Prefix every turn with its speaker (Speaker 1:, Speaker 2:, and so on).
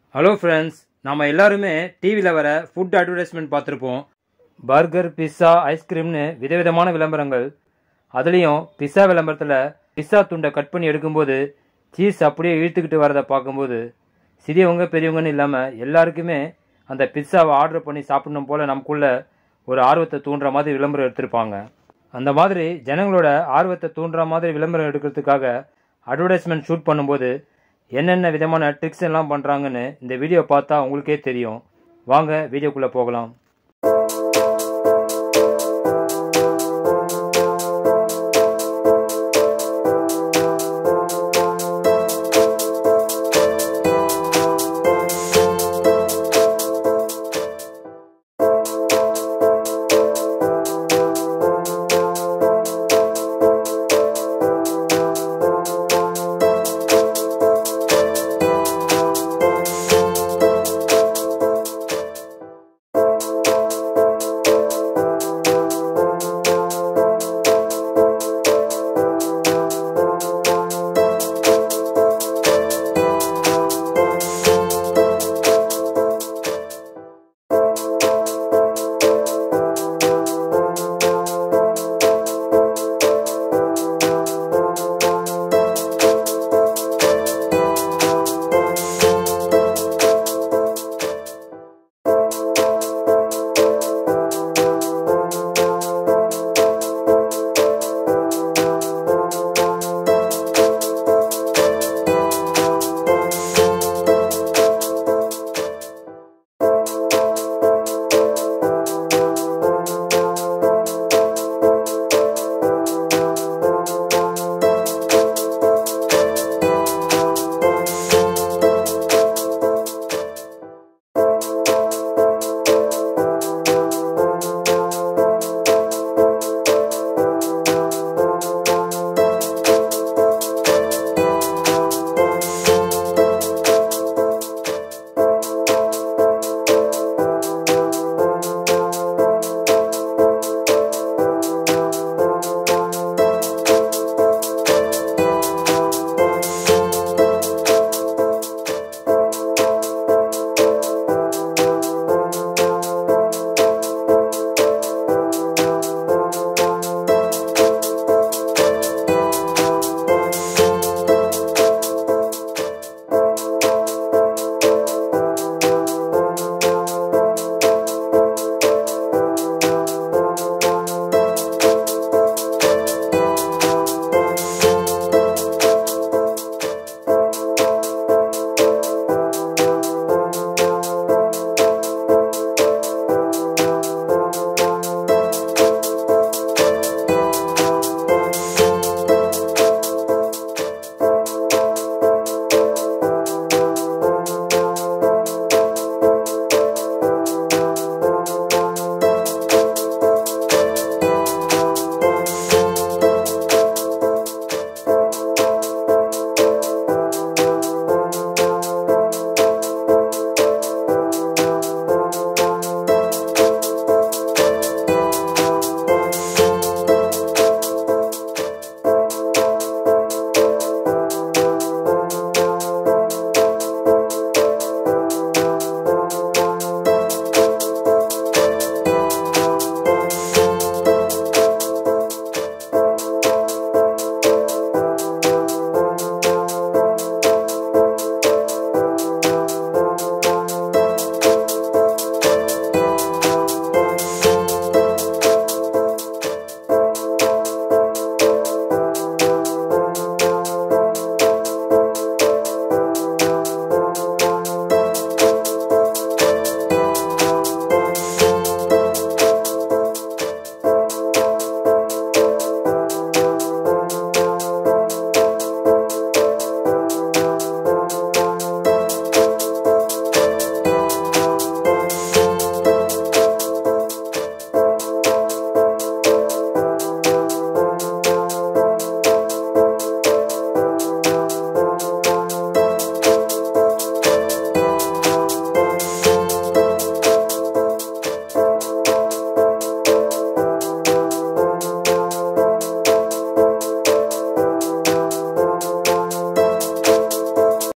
Speaker 1: hello friends நம்ம எல்லாருமே டிவியில் வர ஃபுட் அட்வர்டைஸ்மெண்ட் பார்த்துருப்போம் பர்கர் பிஸ்ஸா ஐஸ்கிரீம்னு விதவிதமான விளம்பரங்கள் அதுலேயும் பிஸ்ஸா விளம்பரத்தில் பிஸ்ஸா துண்டை கட் பண்ணி எடுக்கும்போது சீஸ் அப்படியே இழுத்துக்கிட்டு வரதை பார்க்கும்போது சிறியவங்க பெரியவங்கன்னு இல்லாமல் எல்லாருக்குமே அந்த பிஸ்ஸாவை ஆர்டர் பண்ணி சாப்பிடணும் போல் நமக்குள்ள ஒரு ஆர்வத்தை தூண்டுற மாதிரி விளம்பரம் எடுத்திருப்பாங்க அந்த மாதிரி ஜனங்களோட ஆர்வத்தை தூண்டுற மாதிரி விளம்பரம் எடுக்கிறதுக்காக அட்வர்டைஸ்மெண்ட் ஷூட் பண்ணும்போது என்னென்ன விதமான ட்ரிக்ஸ் எல்லாம் பண்ணுறாங்கன்னு இந்த வீடியோ பார்த்தா உங்களுக்கே தெரியும் வாங்க வீடியோக்குள்ளே போகலாம்